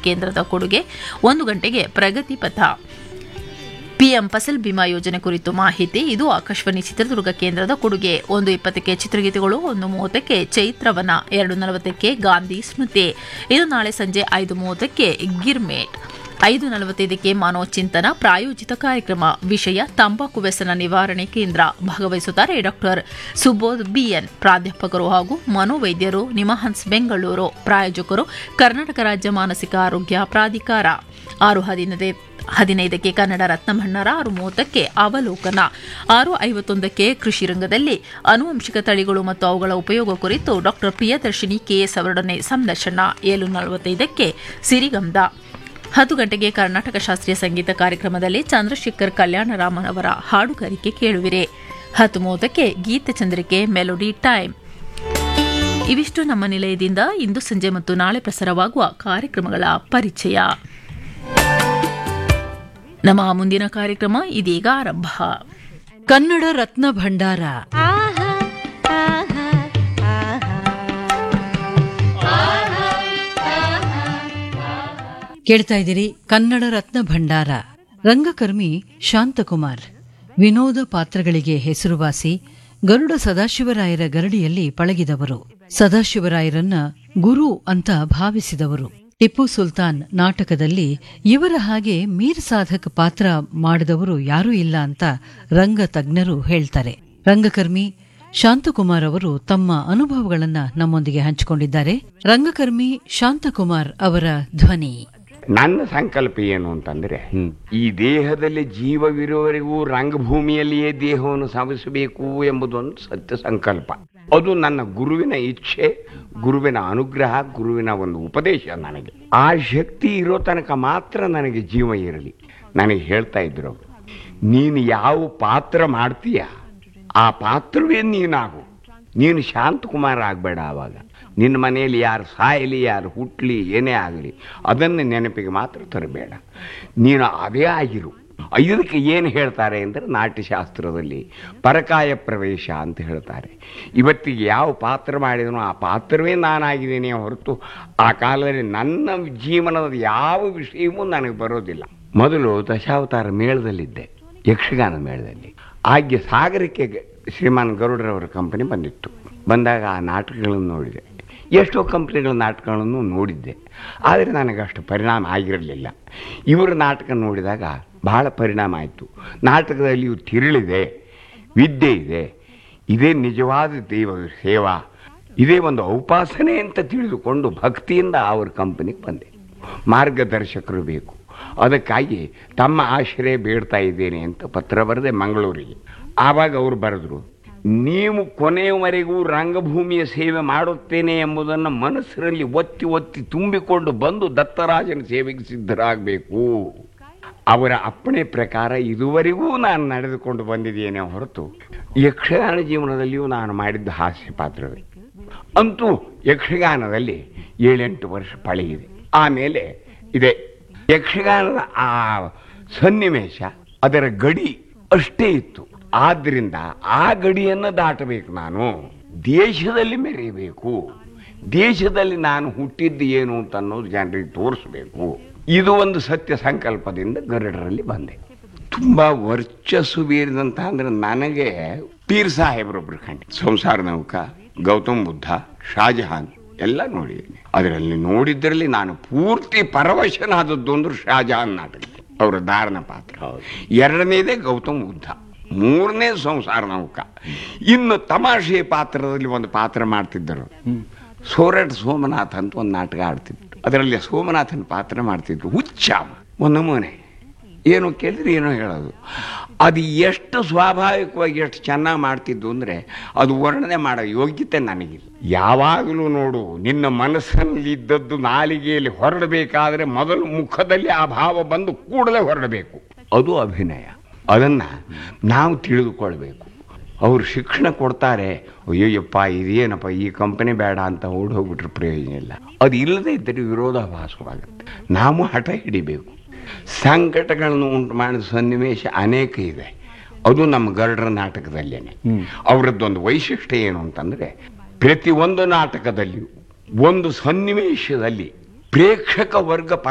ಕೇಂದ್ರದ ಕೊಡುಗೆ ಒಂದು ಗಂಟೆಗೆ ಪ್ರಗತಿ ಪಥ ಪಿಎಂ ಫಸಲ್ ಬಿಮಾ ಯೋಜನೆ ಕುರಿತು ಮಾಹಿತಿ ಇದು ಆಕಾಶವಾಣಿ ಚಿತ್ರದುರ್ಗ ಕೇಂದ್ರದ ಕೊಡುಗೆ ಒಂದು ಇಪ್ಪತ್ತಕ್ಕೆ ಚಿತ್ರಗೀತೆಗಳು ಒಂದು ಮೂವತ್ತಕ್ಕೆ ಚೈತ್ರವನ ಎರಡು ನಲವತ್ತಕ್ಕೆ ಗಾಂಧಿ ಸ್ಮೃತಿ ಇದು ನಾಳೆ ಸಂಜೆ ಐದು ಮೂವತ್ತಕ್ಕೆ ಗಿರ್ಮೇಟ್ ಐದು ನಲವತ್ತೈದಕ್ಕೆ ಮಾನವಚಿಂತನ ಪ್ರಾಯೋಜಿತ ಕಾರ್ಯಕ್ರಮ ವಿಷಯ ತಂಬಾಕು ವ್ಯಸನ ನಿವಾರಣೆ ಕೇಂದ್ರ ಭಾಗವಹಿಸುತ್ತಾರೆ ಡಾಕ್ಟರ್ ಸುಬೋಧ್ ಬಿಎನ್ ಪ್ರಾಧ್ಯಾಪಕರು ಹಾಗೂ ಮನೋವೈದ್ಯರು ನಿಮಹನ್ಸ್ ಬೆಂಗಳೂರು ಪ್ರಾಯೋಜಕರು ಕರ್ನಾಟಕ ರಾಜ್ಯ ಮಾನಸಿಕ ಆರೋಗ್ಯ ಪ್ರಾಧಿಕಾರ ಆರು ಹದಿನೈದು ಹದಿನೈದಕ್ಕೆ ಕನ್ನಡ ರತ್ನ ಭಂಡಾರ ಆರು ಮೂವತ್ತಕ್ಕೆ ಅವಲೋಕನ ಆರು ಐವತ್ತೊಂದಕ್ಕೆ ಕೃಷಿ ರಂಗದಲ್ಲಿ ಅನುವಂಶಿಕ ತಳಿಗಳು ಮತ್ತು ಅವುಗಳ ಉಪಯೋಗ ಕುರಿತು ಡಾಕ್ಟರ್ ಪ್ರಿಯದರ್ಶಿನಿ ಕೆಎಸ್ ಅವರೊಡನೆ ಸಂದರ್ಶನ ಏಳು ನಲವತ್ತೈದಕ್ಕೆ ಸಿರಿಗಂಧ ಹತ್ತು ಗಂಟೆಗೆ ಕರ್ನಾಟಕ ಶಾಸ್ತ್ರೀಯ ಸಂಗೀತ ಕಾರ್ಯಕ್ರಮದಲ್ಲಿ ಚಂದ್ರಶೇಖರ್ ಕಲ್ಯಾಣರಾಮನ್ ಅವರ ಹಾಡುಗಾರಿಕೆ ಕೇಳುವಿರೆ ಹತ್ತು ಮೂವತ್ತಕ್ಕೆ ಗೀತಚಂದ್ರಿಕೆ ಮೆಲೋಡಿ ಟೈಮ್ ಇವಿಷ್ಟು ನಮ್ಮ ನಿಲಯದಿಂದ ಇಂದು ಸಂಜೆ ಮತ್ತು ನಾಳೆ ಪ್ರಸಾರವಾಗುವ ಕಾರ್ಯಕ್ರಮಗಳ ಪರಿಚಯ ನಮ್ಮ ಮುಂದಿನ ಕಾರ್ಯಕ್ರಮ ಇದೀಗ ಆರಂಭ ಕನ್ನಡ ರತ್ನ ಭಂಡಾರ ಕೇಳ್ತಾ ಇದ್ದೀರಿ ಕನ್ನಡ ರತ್ನ ಭಂಡಾರ ರಂಗಕರ್ಮಿ ಶಾಂತಕುಮಾರ್ ವಿನೋದ ಪಾತ್ರಗಳಿಗೆ ಹೆಸರುವಾಸಿ ಗರುಡ ಸದಾಶಿವರಾಯರ ಗರಡಿಯಲ್ಲಿ ಪಳಗಿದವರು ಸದಾಶಿವರಾಯರನ್ನ ಗುರು ಅಂತ ಭಾವಿಸಿದವರು ಟಿಪ್ಪು ಸುಲ್ತಾನ್ ನಾಟಕದಲ್ಲಿ ಇವರ ಹಾಗೆ ಮೀರ್ ಸಾಧಕ್ ಪಾತ್ರ ಮಾಡಿದವರು ಯಾರೂ ಇಲ್ಲ ಅಂತ ರಂಗ ತಜ್ಞರು ಹೇಳ್ತಾರೆ ರಂಗಕರ್ಮಿ ಶಾಂತಕುಮಾರ್ ಅವರು ತಮ್ಮ ಅನುಭವಗಳನ್ನ ನಮ್ಮೊಂದಿಗೆ ಹಂಚಿಕೊಂಡಿದ್ದಾರೆ ರಂಗಕರ್ಮಿ ಶಾಂತಕುಮಾರ್ ಅವರ ಧ್ವನಿ ನನ್ನ ಸಂಕಲ್ಪ ಏನು ಅಂತಂದ್ರೆ ಈ ದೇಹದಲ್ಲಿ ಜೀವವಿರುವವರೆಗೂ ರಂಗಭೂಮಿಯಲ್ಲಿಯೇ ದೇಹವನ್ನು ಸಾಧಿಸಬೇಕು ಎಂಬುದೊಂದು ಸತ್ಯ ಸಂಕಲ್ಪ ಅದು ನನ್ನ ಗುರುವಿನ ಇಚ್ಛೆ ಗುರುವಿನ ಅನುಗ್ರಹ ಗುರುವಿನ ಒಂದು ಉಪದೇಶ ನನಗೆ ಆ ಶಕ್ತಿ ಇರೋ ತನಕ ಮಾತ್ರ ನನಗೆ ಜೀವ ಇರಲಿ ನನಗೆ ಹೇಳ್ತಾ ಇದ್ರು ಅವ್ರು, ನೀನು ಯಾವ ಪಾತ್ರ ಮಾಡ್ತೀಯ ಆ ಪಾತ್ರವೇ ನೀನಾಗು ನೀನು ಶಾಂತಕುಮಾರ ಆಗಬೇಡ ಆವಾಗ ನಿನ್ನ ಮನೆಯಲ್ಲಿ ಯಾರು ಸಾಯಲಿ ಯಾರು ಹುಟ್ಟಲಿ ಏನೇ ಆಗಲಿ ಅದನ್ನು ನೆನಪಿಗೆ ಮಾತ್ರ ತರಬೇಡ ನೀನು ಅದೇ ಆಗಿರು ಇದಕ್ಕೆ ಏನು ಹೇಳ್ತಾರೆ ಅಂದರೆ ನಾಟ್ಯಶಾಸ್ತ್ರದಲ್ಲಿ ಪರಕಾಯ ಪ್ರವೇಶ ಅಂತ ಹೇಳ್ತಾರೆ ಇವತ್ತಿಗೆ ಯಾವ ಪಾತ್ರ ಮಾಡಿದನೋ ಆ ಪಾತ್ರವೇ ನಾನಾಗಿದ್ದೇನೆ ಹೊರತು ಆ ಕಾಲದಲ್ಲಿ ನನ್ನ ಜೀವನದ ಯಾವ ವಿಷಯವೂ ನನಗೆ ಬರೋದಿಲ್ಲ ಮೊದಲು ದಶಾವತಾರ ಮೇಳದಲ್ಲಿದ್ದೆ ಯಕ್ಷಗಾನ ಮೇಳದಲ್ಲಿ ಆಗ್ಗೆ ಸಾಗರಕ್ಕೆ ಗ- ಶ್ರೀಮಾನ್ ಗರುಡರವರ ಕಂಪನಿ ಬಂದಿತ್ತು ಬಂದಾಗ ಆ ನಾಟಕಗಳನ್ನು ನೋಡಿದೆ ಎಷ್ಟೋ ಕಂಪ್ನಿಗಳ ನಾಟಕಗಳನ್ನು ನೋಡಿದ್ದೆ ಆದರೆ ನನಗೆ ಅಷ್ಟು ಪರಿಣಾಮ ಆಗಿರಲಿಲ್ಲ ಇವರ ನಾಟಕ ನೋಡಿದಾಗ ಬಹಳ ಪರಿಣಾಮ ಆಯಿತು ನಾಟಕದಲ್ಲಿಯೂ ತಿರುಳಿದೆ ವಿದ್ಯೆ ಇದೆ ಇದೇ ನಿಜವಾದ ದೇವ ಸೇವಾ ಇದೇ ಒಂದು ಔಪಾಸನೆ ಅಂತ ತಿಳಿದುಕೊಂಡು ಭಕ್ತಿಯಿಂದ ಅವ್ರ ಕಂಪನಿಗೆ ಬಂದೆ ಮಾರ್ಗದರ್ಶಕರು ಬೇಕು ಅದಕ್ಕಾಗಿ ತಮ್ಮ ಆಶ್ರಯ ಬೇಡ್ತಾ ಇದ್ದೇನೆ ಅಂತ ಪತ್ರ ಬರೆದೆ ಮಂಗಳೂರಿಗೆ ಆವಾಗ ಅವರು ಬರೆದ್ರು ನೀವು ಕೊನೆಯವರೆಗೂ ರಂಗಭೂಮಿಯ ಸೇವೆ ಮಾಡುತ್ತೇನೆ ಎಂಬುದನ್ನು ಮನಸ್ಸಿನಲ್ಲಿ ಒತ್ತಿ ಒತ್ತಿ ತುಂಬಿಕೊಂಡು ಬಂದು ದತ್ತರಾಜನ ಸೇವೆಗೆ ಸಿದ್ಧರಾಗಬೇಕು ಅವರ ಅಪ್ಪಣೆ ಪ್ರಕಾರ ಇದುವರೆಗೂ ನಾನು ನಡೆದುಕೊಂಡು ಬಂದಿದ್ದೇನೆ ಹೊರತು ಯಕ್ಷಗಾನ ಜೀವನದಲ್ಲಿಯೂ ನಾನು ಮಾಡಿದ್ದ ಹಾಸ್ಯ ಪಾತ್ರವೇ ಅಂತೂ ಯಕ್ಷಗಾನದಲ್ಲಿ ಏಳೆಂಟು ವರ್ಷ ಪಳೆಯಿದೆ ಆಮೇಲೆ ಇದೆ ಯಕ್ಷಗಾನದ ಆ ಸನ್ನಿವೇಶ ಅದರ ಗಡಿ ಅಷ್ಟೇ ಇತ್ತು ಆದ್ರಿಂದ ಆ ಗಡಿಯನ್ನು ದಾಟಬೇಕು ನಾನು ದೇಶದಲ್ಲಿ ಮೆರೆಯಬೇಕು ದೇಶದಲ್ಲಿ ನಾನು ಹುಟ್ಟಿದ್ದು ಏನು ಅಂತ ಅನ್ನೋದು ಜನರಿಗೆ ತೋರಿಸ್ಬೇಕು ಇದು ಒಂದು ಸತ್ಯ ಸಂಕಲ್ಪದಿಂದ ಗರುಡರಲ್ಲಿ ಬಂದೆ ತುಂಬಾ ವರ್ಚಸ್ಸು ಬೀರಿದಂತ ಅಂದ್ರೆ ನನಗೆ ಪೀರ್ ಸಾಹೇಬ್ರೊಬ್ರು ಕಂಡು ಸಂಸಾರ ನೌಕ ಗೌತಮ್ ಬುದ್ಧ ಶಾಜಹಾನ್ ಎಲ್ಲ ನೋಡಿದ್ದೀನಿ ಅದರಲ್ಲಿ ನೋಡಿದ್ರಲ್ಲಿ ನಾನು ಪೂರ್ತಿ ಪರವಶನಾದದ್ದು ಅಂದ್ರೆ ಶಾಜಹಾನ್ ನಾಟಕ ಅವರ ದಾರನ ಪಾತ್ರ ಎರಡನೇದೇ ಗೌತಮ್ ಬುದ್ಧ ಮೂರನೇ ಸಂಸಾರ ನೌಕ ಇನ್ನು ತಮಾಷೆ ಪಾತ್ರದಲ್ಲಿ ಒಂದು ಪಾತ್ರ ಮಾಡ್ತಿದ್ದರು ಸೋರಟ್ ಸೋಮನಾಥ್ ಅಂತ ಒಂದು ನಾಟಕ ಆಡ್ತಿದ್ರು ಅದರಲ್ಲಿ ಸೋಮನಾಥನ ಪಾತ್ರ ಮಾಡ್ತಿದ್ರು ಹುಚ್ಚ ಒಂದು ನಮೂನೆ ಏನು ಕೇಳಿದ್ರೆ ಏನೋ ಹೇಳೋದು ಅದು ಎಷ್ಟು ಸ್ವಾಭಾವಿಕವಾಗಿ ಎಷ್ಟು ಚೆನ್ನಾಗಿ ಮಾಡ್ತಿದ್ದು ಅಂದರೆ ಅದು ವರ್ಣನೆ ಮಾಡೋ ಯೋಗ್ಯತೆ ನನಗಿಲ್ಲ ಯಾವಾಗಲೂ ನೋಡು ನಿನ್ನ ಮನಸ್ಸಿನಲ್ಲಿ ಇದ್ದದ್ದು ನಾಲಿಗೆಯಲ್ಲಿ ಹೊರಡಬೇಕಾದ್ರೆ ಮೊದಲು ಮುಖದಲ್ಲಿ ಆ ಭಾವ ಬಂದು ಕೂಡಲೇ ಹೊರಡಬೇಕು ಅದು ಅಭಿನಯ ಅದನ್ನು ನಾವು ತಿಳಿದುಕೊಳ್ಬೇಕು ಅವರು ಶಿಕ್ಷಣ ಕೊಡ್ತಾರೆ ಅಯ್ಯಯ್ಯಪ್ಪ ಇದೇನಪ್ಪ ಈ ಕಂಪನಿ ಬೇಡ ಅಂತ ಓಡಿ ಹೋಗ್ಬಿಟ್ರೆ ಪ್ರಯೋಜನ ಇಲ್ಲ ಅದು ಇಲ್ಲದೆ ಇದ್ದರೆ ವಿರೋಧಾಭಾಸವಾಗುತ್ತೆ ನಾವು ಹಠ ಹಿಡಿಬೇಕು ಸಂಕಟಗಳನ್ನು ಉಂಟು ಮಾಡಿದ ಸನ್ನಿವೇಶ ಅನೇಕ ಇದೆ ಅದು ನಮ್ಮ ಗರುಡರ ನಾಟಕದಲ್ಲೇನೆ ಅವರದ್ದೊಂದು ವೈಶಿಷ್ಟ್ಯ ಏನು ಅಂತಂದ್ರೆ ಪ್ರತಿಯೊಂದು ನಾಟಕದಲ್ಲಿಯೂ ಒಂದು ಸನ್ನಿವೇಶದಲ್ಲಿ ಪ್ರೇಕ್ಷಕ ವರ್ಗ